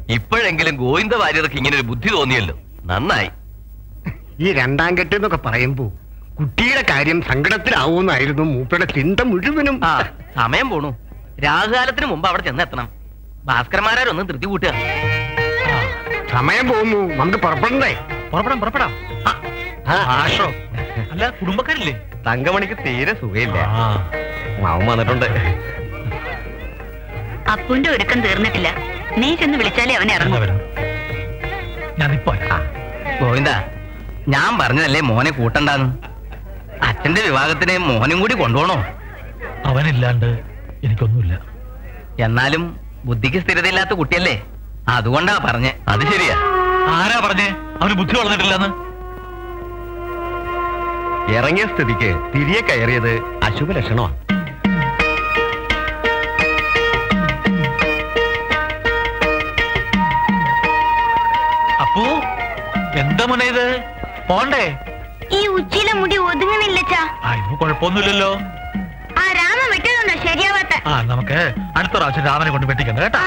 ഇപ്പോഴെങ്കിലും ഗോവിന്ദ വാര്യർക്ക് ഇങ്ങനെ ഒരു ബുദ്ധി തോന്നിയല്ലോ നന്നായി ഈ രണ്ടാം കെട്ട് എന്നൊക്കെ പറയുമ്പോ കുട്ടിയുടെ കാര്യം സങ്കടത്തിലാവുമെന്നായിരുന്നു മൂപ്പയുടെ ചിന്ത മുഴുവനും ആ സമയം പോണു രാഹുകാലത്തിന് മുമ്പ് അവിടെ ചെന്നെത്തണം ഭാസ്കരന്മാരൊന്നും ധൃതി കൂട്ടുക സമയം പോകുന്നു നമുക്ക് പുറപ്പെടണ്ടേ പുറപ്പെടാം പുറപ്പെടാം ആ, ആഷോ അല്ല കുടുംബക്കാരില്ലേ തങ്കമണിക്ക് തീരെ സുഖയില്ല ആ മാവൻ വന്നിട്ടുണ്ട് അപ്പുന്റെ ഒരുക്കം തീർന്നിട്ടില്ല നീ ചെന്ന് വിളിച്ചാലേ അവൻ എന്നാ ഇറങ്ങും വരാം ഞാനിപ്പോ വരാം. ഗോവിന്ദ ഞാൻ പറഞ്ഞതല്ലേ മോനെ കൂട്ടണ്ടാന്ന് അച്ഛന്റെ വിവാഹത്തിന് മോനും കൂടി കൊണ്ടുപോകണോ അവനില്ലാണ്ട് എനിക്കൊന്നുമില്ല എന്നാലും ബുദ്ധിക്ക് സ്ഥിരതയില്ലാത്ത കുട്ടിയല്ലേ അതുകൊണ്ടാ പറഞ്ഞേ അത് ശരിയാ ആരാ പറഞ്ഞേ അവന് ബുദ്ധി വളർന്നിട്ടില്ലെന്ന് ഇറങ്ങിയ സ്ഥിതിക്ക് തിരികെ കയറിയത് അശുഭ ലക്ഷണമാണ് അപ്പോ എന്താ മോനെ ഇത് പോണ്ടേ ഈ ഉച്ചിയിലെ മുടി ഒതുങ്ങുന്നില്ലച്ചാ ആ ഇപ്പൊ കുഴപ്പമൊന്നുമില്ലല്ലോ ആ രാമ വെട്ടതുണ്ടോ ശരിയാവാത്ത ആ നമുക്ക് അടുത്ത പ്രാവശ്യം രാമനെ കൊണ്ട് വെട്ടിക്കണ്ട കേട്ടാ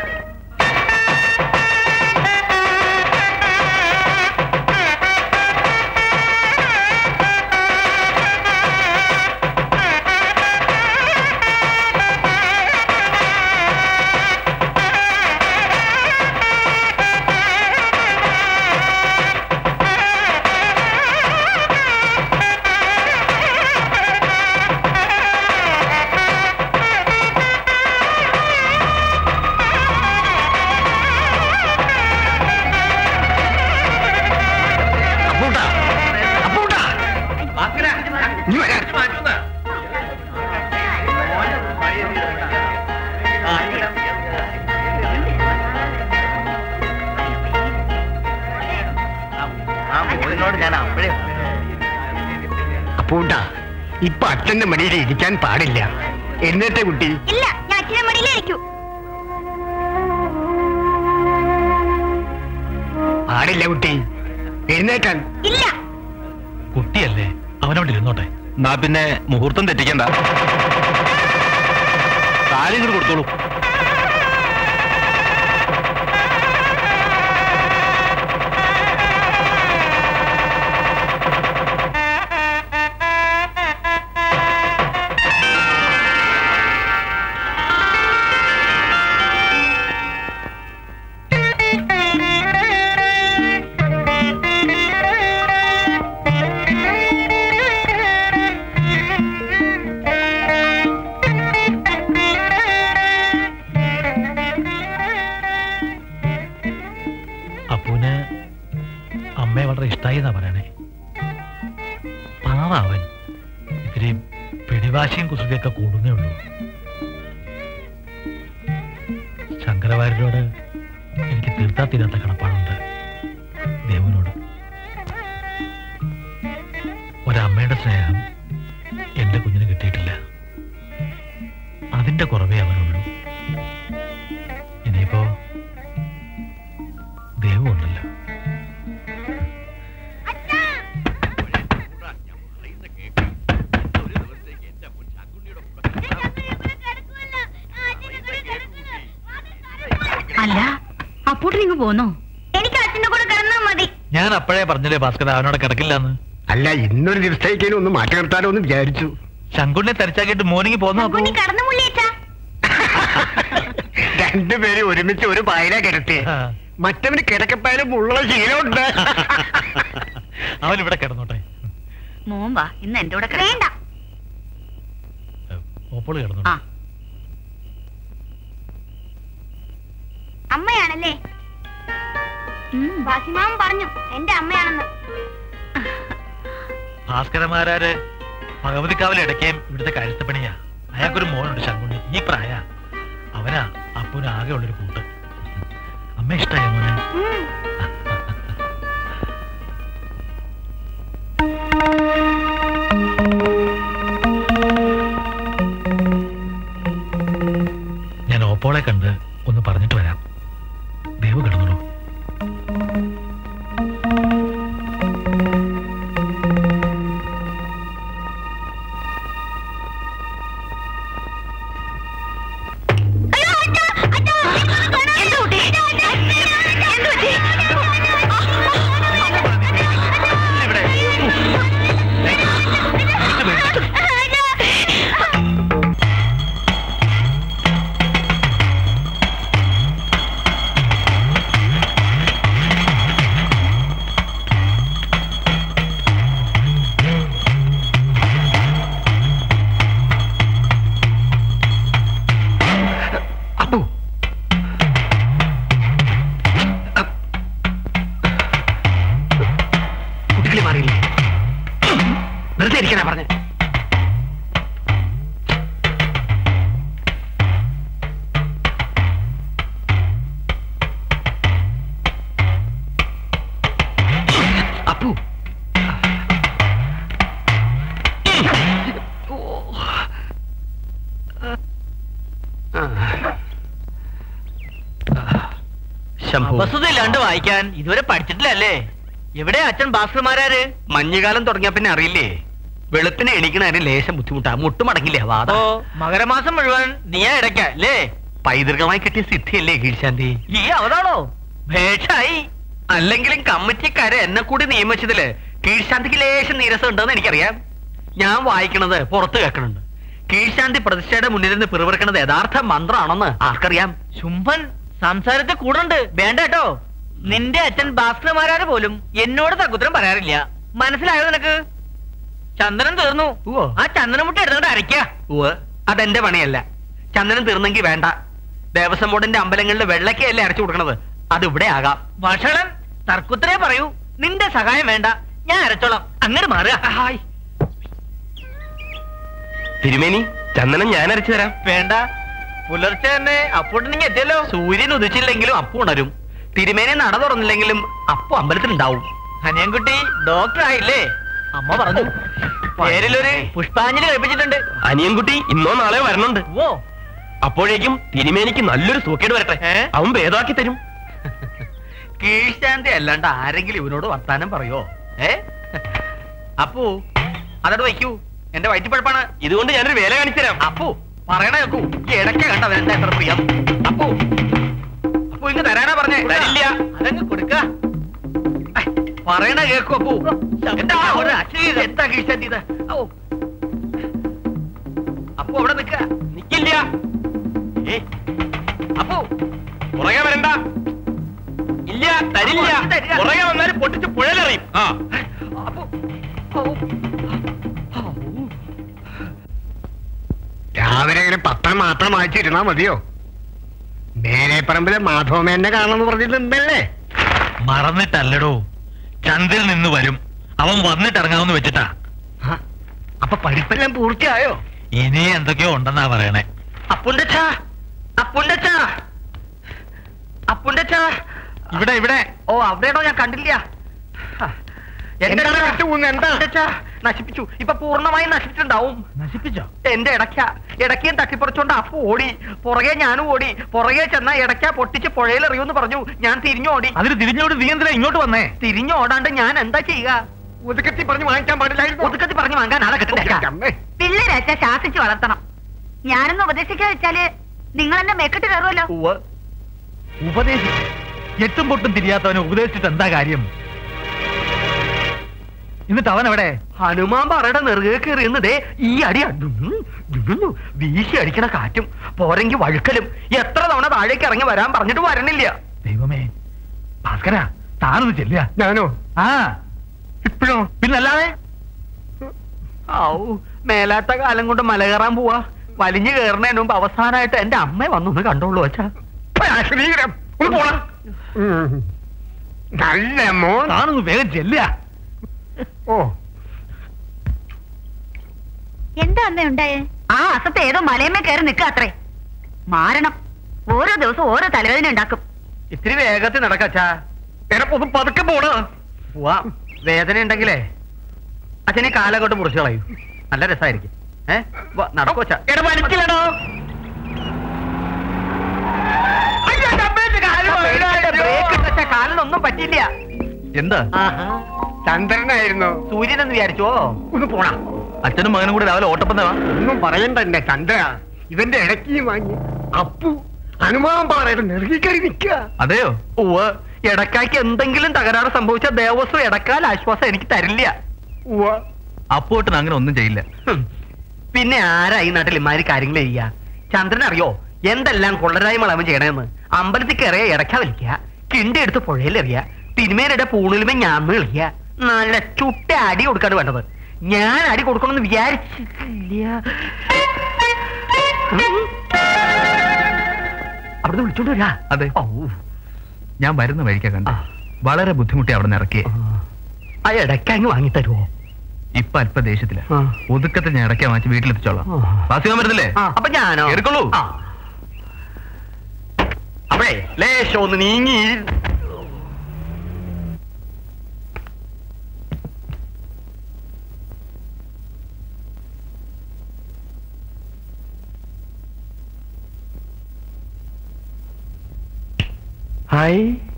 അപ്പൂട്ടാ അപ്പൂട്ടാ ഇനി വരാൻ ആ മോളിനോട് ഞാൻ അപ്പോഴേ അപ്പൂട്ടാ ഇപ്പൊ അച്ഛന്റെ മടിയിൽ ഇരിക്കാൻ പാടില്ല എന്നിട്ട് കുട്ടി ഇല്ല ഞാൻ അച്ഛനെ മടിയിലായിരിക്കൂ പാടില്ല കുട്ടി എഴുന്നേക്കാൻ ഇല്ല കുട്ടിയല്ലേ അവനവിടെ ഇരുന്നോട്ടെ എന്നാ പിന്നെ മുഹൂർത്തം തെറ്റിക്കണ്ട കാര്യങ്ങൾ കൊടുത്തോളൂ അപ്പൂന് അമ്മയെ വളരെ ഇഷ്ടായി എന്നാ പറയണേ പാവ അവൻ ഇത്തിരി പിടിവാശിയും കുസൃതിയൊക്കെ കൂടുന്നേ ഉള്ളൂ ശങ്കരവാര്യരോട് എനിക്ക് തീർത്താ തീരാത്ത കടപ്പാടുണ്ട് ദേവനോട് ഒരമ്മയുടെ സ്നേഹം എന്റെ കുഞ്ഞിന് കിട്ടിയിട്ടില്ല അതിന്റെ കുറവേ അവനുള്ളൂ ഇനിയിപ്പോ ദേവു ഉണ്ടല്ലോ അല്ല അപ്പോട്ട് നിങ്ങൾ പോന്നോ എനിക്ക് അച്ഛന്റെ കൂടെ കിടന്നാ മതി ഞാൻ അപ്പോഴേ പറഞ്ഞില്ലേ ഭാസ്കര അവനോട് കിടക്കില്ലെന്ന് അല്ല ഇന്നൊരു ദിവസത്തേക്കേലും ഒന്ന് മാറ്റി നിർത്താലോ എന്ന് വിചാരിച്ചു ശങ്കുണ്ണെ തരിച്ചാക്കിയിട്ട് മോർണിംഗ് പോന്നോ അപ്പോ കുഞ്ഞി കടന്നു മുള്ളിയച്ചാ രണ്ടുപേരും ഒരുമിച്ച് ഒരു പായല കിടത്തി ആ. മറ്റവന് കിടക്കപ്പായാലും ഉള്ള ശീലമുണ്ട് അവൻ ഇവിടെ കിടന്നോട്ടെ മോൻ വാ ഇന്ന് എന്റെ കൂടെ വേണ്ട ഓപ്പോള് കിടന്നോട്ടെ ആ അമ്മയാണല്ലേ ബാസിമാമൻ പറഞ്ഞു എന്റെ അമ്മയാണെന്ന് ഭാസ്കരന്മാരാര് ഭഗവതിക്കാവിലെ ഇടയ്ക്കേം ഇവിടുത്തെ കാര്യസ്ഥപ്പണിയാ അയാൾക്കൊരു മോനുണ്ട് ശങ്കുണ്ണി ഈ പ്രായ അവനാ അപ്പൂന് ആകെ ഉള്ളൊരു കൂട്ട് അമ്മ ഇഷ്ടായ മോനെ ഉം. ഞാൻ ഓപ്പോളെ കണ്ട് ഒന്ന് പറഞ്ഞിട്ട് വരാം ദേവ് കിടന്നോളൂ എന്താ കുട്ടി? ശംഭു വസ്തുതയില്ലാണ്ട് വായിക്കാൻ ഇതുവരെ പഠിച്ചിട്ടില്ലല്ലേ എവിടെ അച്ഛൻ ഭാസ്കർമാരാര് മഞ്ഞുകാലം തുടങ്ങിയ പിന്നെ അറിയില്ലേ വെളുപ്പിന് എണീക്കണതിന് ലേശം ബുദ്ധിമുട്ടാ മുട്ടുമടങ്ങില്ലേ വാദ ഓ മകരമാസം മുഴുവൻ നീയാ ഇടയ്ക്ക അല്ലേ പൈതൃകമായി കിട്ടിയ സിദ്ധിയല്ലേ കീഴ്ശാന്തി ഈ അവതാണോ ഭേഷായി അല്ലെങ്കിലും കമ്മിറ്റിക്കാരെ എന്നെ കൂടി നിയമിച്ചതില് കീഴ്ശാന്തിക്ക് ലേശം നീരസം ഉണ്ടെന്ന് എനിക്കറിയാം ഞാൻ വായിക്കണത് പുറത്ത് കേൾക്കണുണ്ട് കീഴ്ശാന്തി പ്രതിഷ്ഠയുടെ മുന്നിൽ നിന്ന് പിറുവിറക്കണത് യഥാർത്ഥ മന്ത്രമാണെന്ന് ആർക്കറിയാം ശുംഭൻ സംസാരത്തിൽ കൂടുണ്ട് വേണ്ട കേട്ടോ നിന്റെ അച്ഛൻ ഭാസ്കർമാരാര് പോലും എന്നോട് തക്കുത്തരം പറയാറില്ല മനസ്സിലായോ നിനക്ക് ചന്ദനം തീർന്നു ഉവ്വോ. ആ ചന്ദനമുട്ട എടുത്തോണ്ട് അരയ്ക്ക ഉവ്വ് അതെന്റെ പണിയല്ല ചന്ദനം തീർന്നെങ്കിൽ വേണ്ട ദേവസ്വം ബോർഡിന്റെ അമ്പലങ്ങളിൽ വെള്ളക്കയല്ലേ അരച്ചു കൊടുക്കണത് അത് ഇവിടെ ആകാം ഭക്ഷണം തർക്കുത്തരേ പറയൂ നിന്റെ സഹായം വേണ്ട ഞാൻ അരച്ചോളാം അങ്ങനെ മാറുക ഹായ് തിരുമേനി ചന്ദനം ഞാൻ അരച്ചു തരാം വേണ്ട പുലർച്ചെ തന്നെ അപ്പോട്ടിനിങ് എത്തിയല്ലോ സൂര്യൻ ഉദിച്ചില്ലെങ്കിലും അപ്പു ഉണരും തിരുമേനി നട തുറന്നില്ലെങ്കിലും അപ്പു അമ്പലത്തിലുണ്ടാവും ഹനിയൻകുട്ടി ഡോക്ടർ ആയില്ലേ അമ്മ പറഞ്ഞു പേരിലൊരു പുഷ്പാഞ്ജലി കഴിപ്പിച്ചിട്ടുണ്ട് അനിയൻകുട്ടി ഇന്നോ നാളെ വരണുണ്ട് ഓ അപ്പോഴേക്കും തിരുമേനിക്ക് നല്ലൊരു സൂക്കേട് വരട്ടെ ഏ? അവൻ ഭേദമാക്കി തരും കീഴ്ശാന്തി അല്ലാണ്ട് ആരെങ്കിലും ഇവനോട് വർത്താനം പറയോ ഏ അപ്പു അതോട് വയ്ക്കൂ എന്റെ വയറ്റിപ്പഴപ്പാണ് ഇതുകൊണ്ട് ഞാനൊരു വേല കാണിച്ചു തരാം അപ്പു പറയണ കേക്കൂ ഈ ഇടയ്ക്ക് കണ്ട അവനെന്താ എത്ര പ്രിയം അപ്പു അപ്പു ഇങ്ങ് തരാനാ പറഞ്ഞേ തരില്ല അതങ്ങ് കൊടുക്ക ഐ, പറയണ കേക്കൂ അപ്പു എന്താ ഒരു അശ്ലീലത? എന്താ കീഴ്ശാന്തി ഇത് ഔ. അപ്പു അവിടെ നിക്ക നിക്കില്ല ഏ അപ്പു പുറകെ വരണ്ട ഇല്ല തരില്ല തരില്ല. പുറകെ വന്നാൽ പൊട്ടിച്ച് പുഴലെറിയും ആ അപ്പു ഔ. ഔ. രാവിലെ ഇങ്ങനെ പത്രം മാത്രം വായിച്ചിരുന്നാ മതിയോ മേലെപ്പറമ്പിലെ മാധവമേനെ കാണണമെന്ന് പറഞ്ഞിട്ടുണ്ടല്ലേ മറന്നിട്ടല്ലടോ ചന്ദ്രൻ നിന്ന് വരും അവൻ വന്നിട്ട് ഇറങ്ങാമെന്ന് വെച്ചിട്ടാ ആ, അപ്പൊ പഠിപ്പെല്ലാം പൂർത്തിയായോ ഇനി എന്തൊക്കെയോ ഉണ്ടെന്നാ പറയണേ അപ്പുന്റെ ചാ അപ്പുന്റെ ചാ അപ്പുന്റെ ചാ ഇവിടെ ഇവിടെ ഓ അവിടെയാണോ ഞാൻ കണ്ടില്ല ഹാ. എന്റെ എന്താണ് ചാ. വിട്ടുപോകുന്നത്? എന്താ? അപ്പുന്റെ ചാ. നശിപ്പിച്ചു ഇപ്പൊ പൂർണ്ണമായും നശിപ്പിച്ചിട്ടുണ്ടാവും നശിപ്പിച്ചോ എന്റെ ഇടയ്ക്ക ഇടയ്ക്കയും തട്ടിപ്പറിച്ചോണ്ട് അപ്പു ഓടി പുറകെ ഞാനും ഓടി പുറകെ ചെന്ന ഇടയ്ക്ക പൊട്ടിച്ച് പുഴയിലെറിയൂന്ന് പറഞ്ഞു ഞാൻ തിരിഞ്ഞോടി അതിന് തിരിഞ്ഞോട് നീ എന്തിനാ ഇങ്ങോട്ട് വന്നേ തിരിഞ്ഞോടാണ്ട് ഞാൻ എന്താ ചെയ്യുക ഒതുക്കത്തി പറഞ്ഞ് വാങ്ങിക്കാൻ പാടില്ലായിരുന്നു ഒതുക്കത്തി പറഞ്ഞു വാങ്ങാൻ ആളെ കിട്ടില്ല അമ്മേ. പിള്ളേരച്ച ശാസിച്ച് വളർത്തണം ഞാനൊന്ന് ഉപദേശിക്കാ വെച്ചാല് നിങ്ങൾ എന്നെ മെക്കിട്ട് കയറുമല്ലോ ഉവ്വ്. ഉപദേശിച്ചു എട്ടും പൊട്ടും തിരിയാത്തവനെ ഉപദേശിച്ചിട്ട് എന്താ കാര്യം എന്നിട്ട് അവൻ എവിടെ ഹനുമാൻ പറയുടെ നെറുകെ കയറിയുന്നതേ ഈ അടി അടുന്നു, ദുടുന്നു, വീശി അടിക്കണ കാറ്റും പോരെങ്കി വഴുക്കലും എത്ര തവണ താഴേക്ക് ഇറങ്ങി വരാൻ പറഞ്ഞിട്ട് വരണില്ല ദൈവമേ ഭാസ്കര താനൊന്ന് ചെല്ലുക ഞാനോ ആ ഇപ്പോഴോ പിന്നല്ലാതെ ഔ മേലാത്ത കാലം കൊണ്ട് മല കയറാൻ പോവാ വലിഞ്ഞു കയറുന്നതിന് മുമ്പ് അവസാനമായിട്ട് എന്റെ അമ്മ വന്നൊന്ന് കണ്ടോളൂ അച്ഛാ ശ്രീകരം ഒന്ന് പോണം ഉം. നല്ല മോൻ താനൊന്ന് വേഗം ചെല്ലുക ഓ എന്താ അമ്മ ഉണ്ടായേ ആ അസത്ത് ഏതോ മലയമ്മ കയറി നിൽക്കുക അത്രേ മാരണം ഓരോ ദിവസവും ഓരോ തലവേദന ഉണ്ടാക്കും ഇത്തിരി വേഗത്തിൽ നടക്കച്ചാ എനപ്പൊന്ന് പതുക്കെ പോണ പോവാ വേദന ഉണ്ടെങ്കിലേ അച്ഛനെ കാലങ്ങോട്ട് മുറിച്ചു കളയൂ നല്ല രസമായിരിക്കും ഏ നടക്കോ അച്ഛാ എടാ വലിക്കില്ലടോ കാലിനൊന്നും പറ്റില്ല എന്താ ചന്ദ്രനായിരുന്നു സൂര്യനെന്ന് വിചാരിച്ചോ ഒന്ന് പോണ അച്ഛനും മകനും കൂടെ രാവിലെ ഓട്ടപ്പന്തവാ ഒന്നും പറയണ്ട എന്റെ ചന്ദ്ര ഇവന്റെ ഇടയ്ക്ക് വാങ്ങി അപ്പു ഹനുമാൻ പാറയുടെ നെറുകിക്കറി നിൽക്കുക അതെയോ ഉവ്വ് ഇടക്കാക്ക് എന്തെങ്കിലും തകരാറ് സംഭവിച്ച ദേവസ്വം ഇടക്കാൽ ആശ്വാസം എനിക്ക് തരില്ല ഉവ്വ. അപ്പോട്ടിന് അങ്ങനെ ഒന്നും ചെയ്യില്ല ഹും. പിന്നെ ആരാ ഈ നാട്ടിൽ ഇമാതിരി കാര്യങ്ങൾ ചെയ്യുക ചന്ദ്രൻ അറിയോ എന്തെല്ലാം കൊള്ളരായ്മ അവൻ ചെയ്യണമെന്ന് അമ്പലത്തിൽ കയറിയ ഇടക്ക വലിക്കുക കിണ്ടി എടുത്ത് പുഴയിലെറിയ തിരുമേനയുടെ പൂണിലുമേ ഞാൻ കളിക്കുക നല്ല ചുട്ട അടി കൊടുക്കാണ് വേണ്ടത് ഞാൻ അടി കൊടുക്കണമെന്ന് വിചാരിച്ചിട്ടില്ല ഉം. അവിടുന്ന് വിളിച്ചോണ്ട് വരാ അതെ ഔ. ഞാൻ വരുന്ന വഴിക്കാ കണ്ട ആ. വളരെ ബുദ്ധിമുട്ടി അവിടെ നിന്ന് ഇറക്കിയേ ആ ഇടയ്ക്കങ്ങ് വാങ്ങിത്തരുമോ ഇപ്പൊ അല്പ ദേഷ്യത്തില ആ. ഒതുക്കത്തെ ഞാൻ ഇടയ്ക്കാ വാങ്ങിച്ച് വീട്ടിലെത്തിച്ചോളാം ആ. വാസിക്കാൻ വരുന്നില്ലേ ആ, അപ്പൊ ഞാനോ കേറിക്കോളൂ. ആ. അപ്പഴേ ലേശം ഒന്ന് നീങ്ങി ഹായ്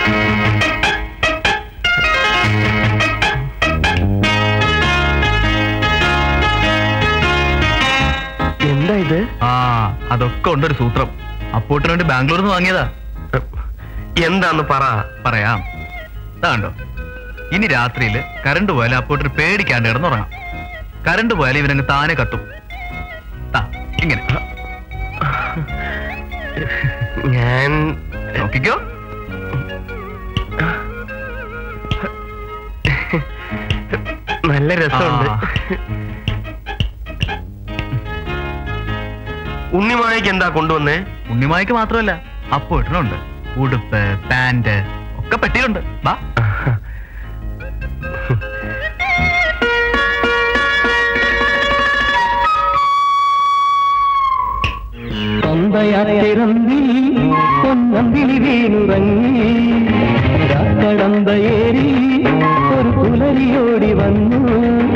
എന്താ ഇത് ആ അതൊക്കെ ഉണ്ടൊരു സൂത്രം അപ്പോട്ടിന് വേണ്ടി ബാംഗ്ലൂരിൽ നിന്ന് വാങ്ങിയതാ എന്താന്ന് പറ പറയാം ഇതാണ്ടോ ഇനി രാത്രിയിൽ കറണ്ട് പോയാൽ അപ്പോട്ടിന് പേടിക്കാണ്ട് കിടന്നുറങ്ങാം കറണ്ട് പോയാൽ ഇവനങ്ങ് താനെ കത്തും ദാ, ഇങ്ങനെ ഞാൻ നോക്കിക്കോ നല്ല രസമുണ്ട് ആ. ഉണ്ണിമായക്ക് എന്താ കൊണ്ടുവന്നേ ഉണ്ണിമായ്ക്ക് മാത്രമല്ല അപ്പോട്ടിനുണ്ട് ഉടുപ്പ് പാന്റ് ഒക്കെ പെട്ടിയിലുണ്ട് വാ പമ്പയാത്തിറന്തി പൊന്നമ്പിളി വീണുറങ്ങി കടമ്പയേറി ഒരു പുലരിയോടി വന്നു